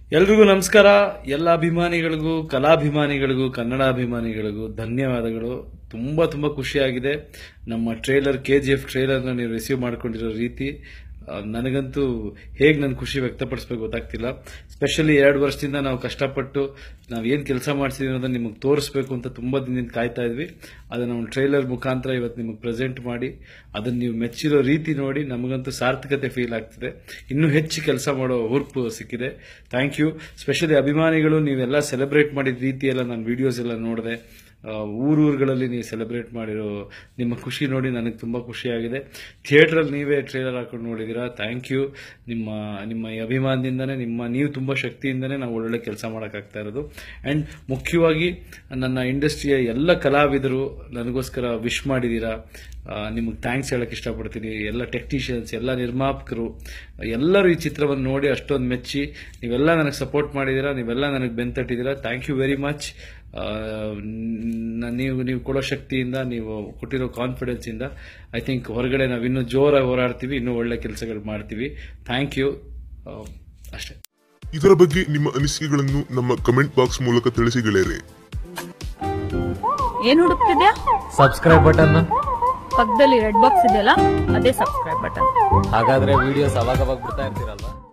ಎಲ್ರಿಗೂ ನಮಸ್ಕಾರ ಎಲ್ಲ ಅಭಿಮಾನಿಗಳಿಗೂ ಕಲಾಭಿಮಾನಿಗಳಿಗೂ ಕನ್ನಡ ಅಭಿಮಾನಿಗಳಿಗೂ ಧನ್ಯವಾದಗಳು ತುಂಬಾ ತುಂಬಾ ಖುಷಿಯಾಗಿದೆ ನಮ್ಮ ಟ್ರೇಲರ್ ಕೆ ಜಿ ಎಫ್ ಟ್ರೇಲರ್ನ ನೀವು ರಿಸೀವ್ ಮಾಡ್ಕೊಂಡಿರೋ ರೀತಿ ಆ, ನನಗಂತೂ ಹೇಗೆ ನನ್ನ ಖುಷಿ ವ್ಯಕ್ತಪಡಿಸ್ಬೇಕು ಗೊತ್ತಾಗ್ತಿಲ್ಲ ಸ್ಪೆಷಲಿ ಎರಡು ವರ್ಷದಿಂದ ನಾವು ಕಷ್ಟಪಟ್ಟು ನಾವು ಏನು ಕೆಲಸ ಮಾಡ್ತಿದ್ದೀವಿ ಅನ್ನೋದನ್ನ ನಿಮಗೆ ತೋರಿಸ್ಬೇಕು ಅಂತ ತುಂಬ ದಿನದಿಂದ ಕಾಯ್ತಾ ಇದ್ವಿ ಅದನ್ನು ಒಂದು ಟ್ರೈಲರ್ ಮುಖಾಂತರ ಇವತ್ತು ನಿಮಗೆ ಪ್ರೆಸೆಂಟ್ ಮಾಡಿ ಅದನ್ನು ನೀವು ಮೆಚ್ಚಿರೋ ರೀತಿ ನೋಡಿ ನಮಗಂತೂ ಸಾರ್ಥಕತೆ ಫೀಲ್ ಆಗ್ತಿದೆ ಇನ್ನೂ ಹೆಚ್ಚು ಕೆಲಸ ಮಾಡೋ ಹುರುಪು ಸಿಕ್ಕಿದೆ ಥ್ಯಾಂಕ್ ಯು ಸ್ಪೆಷಲಿ ಅಭಿಮಾನಿಗಳು ನೀವೆಲ್ಲ ಸೆಲೆಬ್ರೇಟ್ ಮಾಡಿದ ರೀತಿ ಎಲ್ಲ ನಾನು ವಿಡಿಯೋಸ್ ಎಲ್ಲ ನೋಡಿದೆ ಊರೂರುಗಳಲ್ಲಿ ನೀವು ಸೆಲೆಬ್ರೇಟ್ ಮಾಡಿರೋ ನಿಮ್ಮ ಖುಷಿ ನೋಡಿ ನನಗೆ ತುಂಬ ಖುಷಿಯಾಗಿದೆ ಥಿಯೇಟ್ರಲ್ಲಿ ನೀವೇ ಟ್ರೇಲರ್ ಹಾಕೊಂಡು ನೋಡಿದ್ದೀರಾ ಥ್ಯಾಂಕ್ ಯು ನಿಮ್ಮ ನಿಮ್ಮ ಈ ಅಭಿಮಾನದಿಂದನೇ ನಿಮ್ಮ ನೀವು ತುಂಬ ಶಕ್ತಿಯಿಂದನೇ ನಾವು ಒಳ್ಳೊಳ್ಳೆ ಕೆಲಸ ಮಾಡೋಕ್ಕಾಗ್ತಾ ಇರೋದು ಆ್ಯಂಡ್ ಮುಖ್ಯವಾಗಿ ನನ್ನ ಇಂಡಸ್ಟ್ರಿಯ ಎಲ್ಲ ಕಲಾವಿದರು ನನಗೋಸ್ಕರ ವಿಶ್ ಮಾಡಿದ್ದೀರಾ ನಿಮಗೆ ಥ್ಯಾಂಕ್ಸ್ ಹೇಳಕ್ಕೆ ಇಷ್ಟಪಡ್ತೀನಿ ಎಲ್ಲ ಟೆಕ್ನಿಷಿಯನ್ಸ್ ಎಲ್ಲ ನಿರ್ಮಾಪಕರು ಎಲ್ಲರೂ ಈ ಚಿತ್ರವನ್ನು ನೋಡಿ ಅಷ್ಟೊಂದು ಮೆಚ್ಚಿ ನೀವೆಲ್ಲ ನನಗೆ ಸಪೋರ್ಟ್ ಮಾಡಿದ್ದೀರಾ ನೀವೆಲ್ಲ ನನಗೆ ಬೆಂತಟ್ಟಿದ್ದೀರಾ ಥ್ಯಾಂಕ್ ಯು ವೆರಿ ಮಚ್ ನೀವು ನೀವು ಕೊಡೋ ಶಕ್ತಿಯಿಂದ ನೀವು ಕೊಟ್ಟಿರೋ ಕಾನ್ಫಿಡೆನ್ಸ್ ಇಂದ ಐ ಥಿಂಕ್ ಹೊರಗಡೆ ನಾವು ಇನ್ನೂ ಜೋರಾಗಿ ಹೋರಾಡ್ತೀವಿ ಇನ್ನೂ ಒಳ್ಳೆ ಕೆಲಸಗಳು ಮಾಡ್ತೀವಿ ಥ್ಯಾಂಕ್ ಯು ಅಷ್ಟೇ ಇದರ ಬಗ್ಗೆ ನಿಮ್ಮ ಅನಿಸಿಕೆಗಳನ್ನು ನಮ್ಮ ಕಮೆಂಟ್ ಬಾಕ್ಸ್ ಮೂಲಕ ತಿಳಿಸಿ ಗೆಳೆಯರೆ ಏನ್ ಹುಡುಕ್ತಿದ್ಯಾ ಸಬ್ಸ್ಕ್ರೈಬ್ ಬಟನ್ ಪಕ್ಕದಲ್ಲಿ ರೆಡ್ ಬಾಕ್ಸ್ ಇದೆಯಲ್ಲ ಅದೇ ಸಬ್ಸ್ಕ್ರೈಬ್ ಬಟನ್ ಹಾಗಾದ್ರೆ ವಿಡಿಯೋಸ್ ಅವಾಗ ಅವಾಗ ಬರ್ತಾ ಇರ್ತೀರಲ್ವಾ